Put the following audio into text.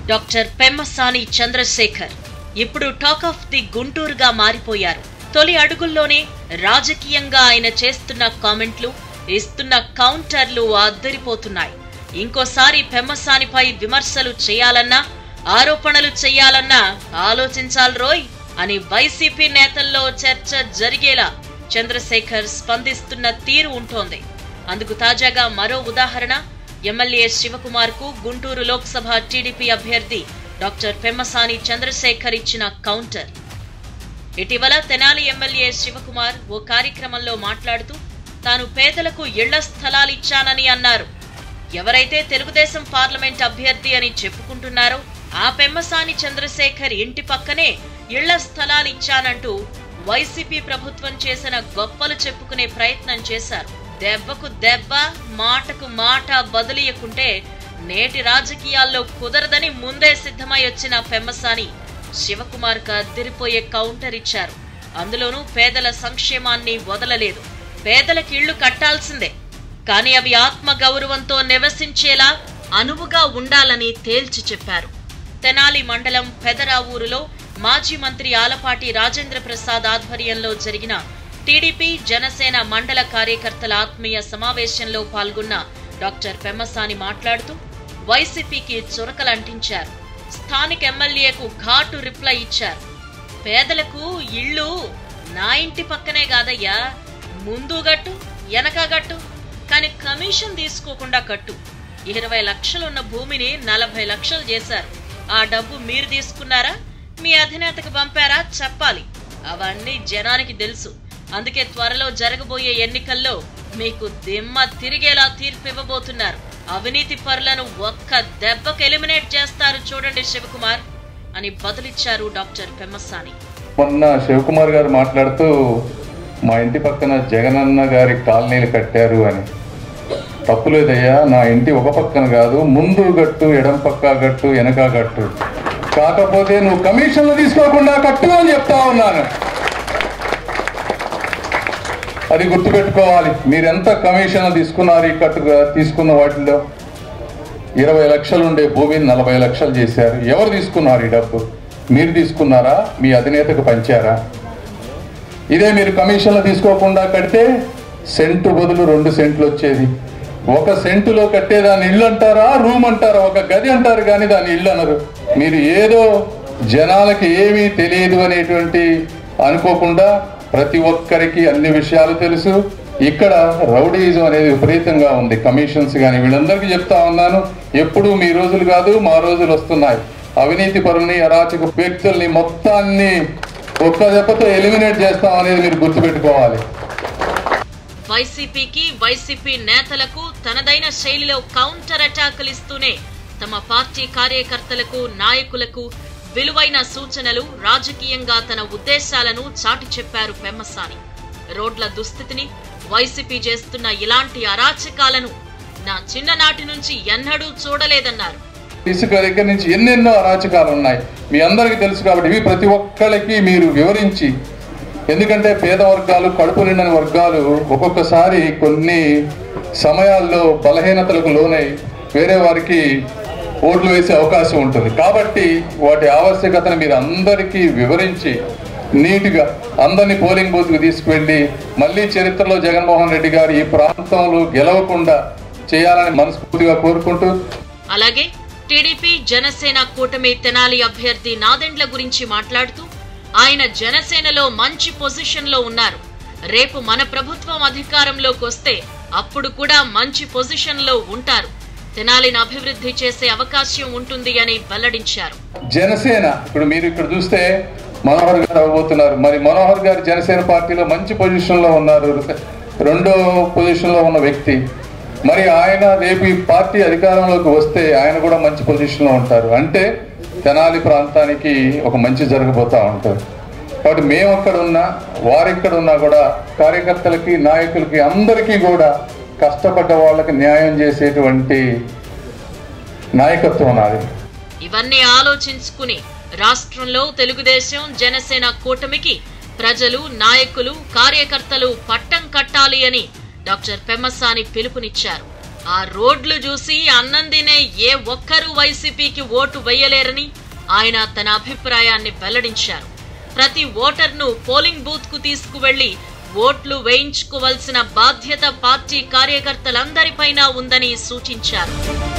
doctor Pemmasani Chandrasekhar ఇప్పుడు talk of the గుంటూరుగా మారిపోయారు తొలి అడుగుల్లోనే రాజకీయంగా ఆయన చేస్తున్న కామెంట్లు ఇస్తున్న కౌంటర్లు అద్దరిపోతున్నాయి ఇంకోసారి పెమ్మసానిపై విమర్శలు చేయాలన్నా ఆరోపణలు చేయాలన్నా ఆలోచించాలి రోయ్ అని వైసీపీ నేతల్లో చర్చ జరిగేలా చంద్రశేఖర్ స్పందిస్తున్న తీరు ఉంటోంది అందుకు తాజాగా మరో ఉదాహరణ ఎమ్మెల్యే శివకుమార్ కు గుంటూరు లోక్సభ టీడీపీ అభ్యర్థి డాక్టర్ పెమ్మసాని చంద్రశేఖర్ ఇచ్చిన కౌంటర్ ఇటీవల తెనాలి ఎమ్మెల్యే శివకుమార్ ఓ కార్యక్రమంలో మాట్లాడుతూ తాను పేదలకు ఇళ్ల స్థలాలిచ్చానని అన్నారు ఎవరైతే తెలుగుదేశం పార్లమెంట్ అభ్యర్థి అని చెప్పుకుంటున్నారో ఆ పెమ్మసాని చంద్రశేఖర్ ఇంటి పక్కనే ఇళ్ల స్థలాలిచ్చానంటూ వైసీపీ ప్రభుత్వం చేసిన గొప్పలు చెప్పుకునే ప్రయత్నం చేశారు దెబ్బకు దెబ్బ మాటకు మాట బదులియకుంటే నేటి రాజకీయాల్లో కుదరదని ముందే సిద్ధమై వచ్చిన పెమ్మసాని శివకుమార్ కు అద్దరిపోయే కౌంటర్ ఇచ్చారు అందులోనూ పేదల సంక్షేమాన్ని వదలలేదు పేదలకు ఇళ్లు కట్టాల్సిందే కానీ అవి ఆత్మ గౌరవంతో నివసించేలా అనువుగా ఉండాలని తేల్చి చెప్పారు తెనాలి మండలం పెదరావూరులో మాజీ మంత్రి ఆలపాటి రాజేంద్ర ప్రసాద్ ఆధ్వర్యంలో జరిగిన టీడీపీ జనసేన మండల కార్యకర్తల ఆత్మీయ సమావేశంలో పాల్గొన్న డాక్టర్ పెమ్మసాని మాట్లాడుతూ వైసీపీకి చురకలంటించారు స్థానిక ఎమ్మెల్యేకు ఘాటు రిప్లై ఇచ్చారు పేదలకు ఇళ్ళు నా ఇంటి పక్కనే కాదయ్యా ముందు గట్టు వెనక గట్టు కానీ కమిషన్ తీసుకోకుండా కట్టు ఇరవై లక్షలున్న భూమిని నలభై లక్షలు చేశారు ఆ డబ్బు మీరు తీసుకున్నారా మీ అధినేతకు పంపారా చెప్పాలి అవన్నీ జనానికి తెలుసు అందుకే త్వరలో జరగబోయే ఎన్నికల్లో మీకు దిమ్మ తిరిగేలా తీర్పు ఇవ్వబోతున్నారు అవినీతి పరులను ఒక్క దెబ్బకు ఎలిమినేట్ చేస్తారు చూడండి శివకుమార్ అని బదులిచ్చారు డాక్టర్ పెమ్మసాని మొన్న శివకుమార్ గారు మాట్లాడుతూ మా ఇంటి పక్కన జగనన్న గారి కాలనీలు కట్టారు అని తప్పులేదయ్యా నా ఇంటి ఒక పక్కన కాదు ముందు గట్టు ఎడం పక్క గట్టు వెనక గట్టు కాకపోతే నువ్వు కమిషన్లు తీసుకోకుండా కట్టు అని చెప్తా ఉన్నాను అది గుర్తుపెట్టుకోవాలి మీరు ఎంత కమిషన్లు తీసుకున్నారు ఈ కట్టుగా తీసుకున్న వాటిలో ఇరవై లక్షలు ఉండే భూమిని నలభై లక్షలు చేశారు ఎవరు తీసుకున్నారు ఈ డబ్బు మీరు తీసుకున్నారా మీ అధినేతకు పంచారా ఇదే మీరు కమిషన్లు తీసుకోకుండా కడితే సెంటు బదులు రెండు సెంట్లు వచ్చేది ఒక సెంటులో కట్టేదాన్ని ఇల్లు అంటారా రూమ్ అంటారా ఒక గది అంటారు కానీ దాన్ని ఇల్లు అనరు మీరు ఏదో జనాలకి ఏమీ తెలియదు అనేటువంటి అనుకోకుండా ప్రతి ఒక్కరికి అన్ని విషయాలు తెలుసు ఇక్కడ రౌడీజం అనేది విపరీతంగా ఉంది కమిషన్స్ కానీ వీళ్ళందరికీ చెప్తా ఉన్నాను ఎప్పుడు మీ రోజులు కాదు మా రోజులు వస్తున్నాయి అవినీతి పరుల్ని అరాచక వ్యక్తుల్ని మొత్తాన్ని ఒక్క దెబ్బతో ఎలిమినేట్ చేస్తాం అనేది మీరు గుర్తుపెట్టుకోవాలి వైసీపీకి వైసీపీ నేతలకు తనదైన శైలిలో కౌంటర్ అటాకులు ఇస్తూనే తమ పార్టీ కార్యకర్తలకు నాయకులకు విలువైన సూచనలు రాజకీయంగా తన ఉద్దేశాలను చాటి చెప్పారు పెమ్మసాని రోడ్ల దుస్థితిని వైసీపీ చేస్తున్న ఇలాంటి అరాచకాలను నా చిన్ననాటి నుంచి ఎన్నడూ చూడలేదన్నారు ఇసుక దగ్గర నుంచి ఎన్నెన్నో అరాచకాలు ఉన్నాయి మీ అందరికీ తెలుసు కాబట్టి ఇవి ప్రతి ఒక్కళ్ళకి మీరు వివరించి ఎందుకంటే పేద వర్గాలు కడుపు నిండని వర్గాలు ఒక్కొక్కసారి కొన్ని సమయాల్లో బలహీనతలకు లోనై వేరే వారికి ఓట్లు వేసే అవకాశం ఉంటుంది కాబట్టి వాటి ఆవశ్యకతను మీరు అందరికీ వివరించి నీట్గా అందరినీ పోలింగ్ బూత్కి తీసుకువెళ్ళి మళ్ళీ చరిత్రలో జగన్మోహన్ రెడ్డి గారు ఈ ప్రాంతంలో గెలవకుండా చేయాలని మనస్ఫూర్తిగా కోరుకుంటూ అలాగే టీడీపీ జనసేన కూటమి తెనాలి అభ్యర్థి నాదెండ్ల గురించి మాట్లాడుతూ ఆయన జనసేనలో మంచి పొజిషన్లో ఉన్నారు రేపు మన ప్రభుత్వం అధికారంలోకి వస్తే అప్పుడు కూడా మంచి పొజిషన్లో ఉంటారు తెనాలిని అభివృద్ధి చేసే అవకాశం ఉంటుంది అని వెల్లడించారు జనసేన ఇప్పుడు మీరు ఇక్కడ చూస్తే మనోహర్ గారు అవ్వబోతున్నారు మరి మనోహర్ గారు జనసేన పార్టీలో మంచి పొజిషన్ లో ఉన్నారు రెండో పొజిషన్ లో ఉన్న వ్యక్తి మరి ఆయన రేపు ఈ పార్టీ అధికారంలోకి వస్తే ఆయన కూడా మంచి పొజిషన్ లో ఉంటారు అంటే తెనాలి ప్రాంతానికి ఒక మంచి జరగబోతా ఉంటుంది కాబట్టి మేము అక్కడ ఉన్నా వారెక్కడ ఉన్నా కూడా కార్యకర్తలకి నాయకులకి అందరికీ కూడా కష్టపడ్డ వాళ్ళకి న్యాయం చేసేటువంటి నాయకత్వం నాది ఇవన్నీ ఆలోచించుకుని రాష్ట్రంలో తెలుగుదేశం జనసేన కూటమికి ప్రజలు నాయకులు కార్యకర్తలు పట్టం కట్టాలి అని డాక్టర్ పెమ్మసాని పిలుపునిచ్చారు ఆ రోడ్లు చూసి అన్నం తినే ఏ ఒక్కరూ వైసీపీకి ఓటు వేయలేరని ఆయన తన అభిప్రాయాన్ని వెల్లడించారు ప్రతి ఓటర్ను పోలింగ్ బూత్ కు తీసుకువెళ్లి ఓట్లు వేయించుకోవాల్సిన బాధ్యత పార్టీ కార్యకర్తలందరిపైన ఉందని సూచించారు